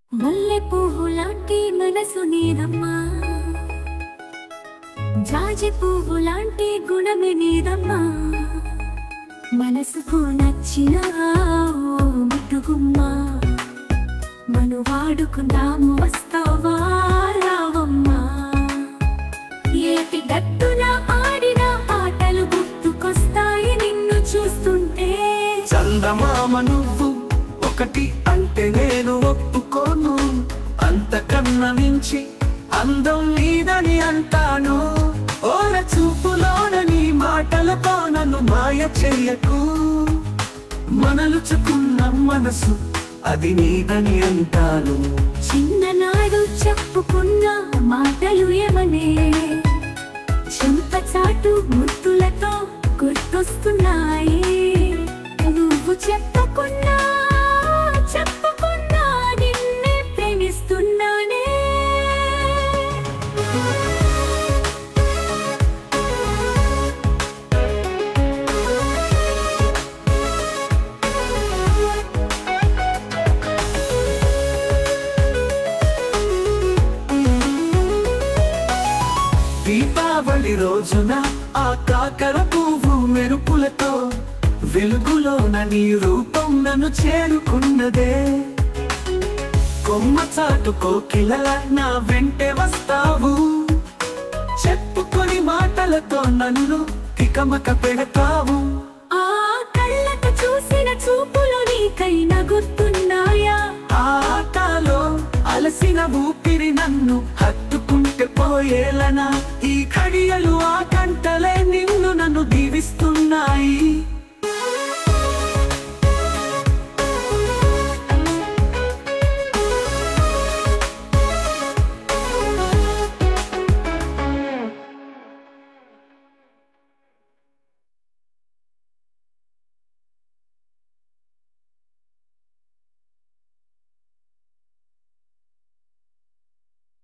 మల్లె పువ్వు లాంటి మనసు నీదమ్మా జాజి పువ్వు లాంటి గుణమే నీదమ్మా మనసుకు నచ్చిన ఓ మిట్టుగుమ్మా మను వాడుకుందాము వస్తావా రావమ్మా ఏటి గట్టున ఆడిన ఆటలు గుర్తుకొస్తాయి నిన్ను చూస్తుంటే చందమామ నువ్వు ఒకటి అంటే నేను ఒప్పుకోను అంతకన్నా మించి అందం నీదని అంటాను ఓర చూపులోన నీ మాటలతో నన్ను మాయ చెయ్యకు మనలుచుకున్న మనసు అది నీదని అంటాను చిన్ననాడు చెప్పుకున్న మాటలు ఏమనే చెంప చాటు ముత్తులతో గుర్తొస్తున్నాయి నువ్వు చెప్పకున్నా చెప్పకున్నా నిన్నే ప్రేమిస్తున్నానే దీపావళి రోజున ఆ కాకర పువ్వు మెరుపులతో వెలుగులోన నీ రూపం నన్ను చేరుకున్నదే కొమ్మ చాటు కోకిలల నా వెంటే వస్తావు చెప్పుకొని మాటలతో నన్ను తికమక పెడతావు ఆ కళ్ళకు చూసిన చూపులు నీకైనా గుర్తున్నాయా ఆ ఆటలో అలసిన ఊపిరి నన్ను హత్తుకుంటే పోయేలనా ఈ కడియలు ఆ కంటలే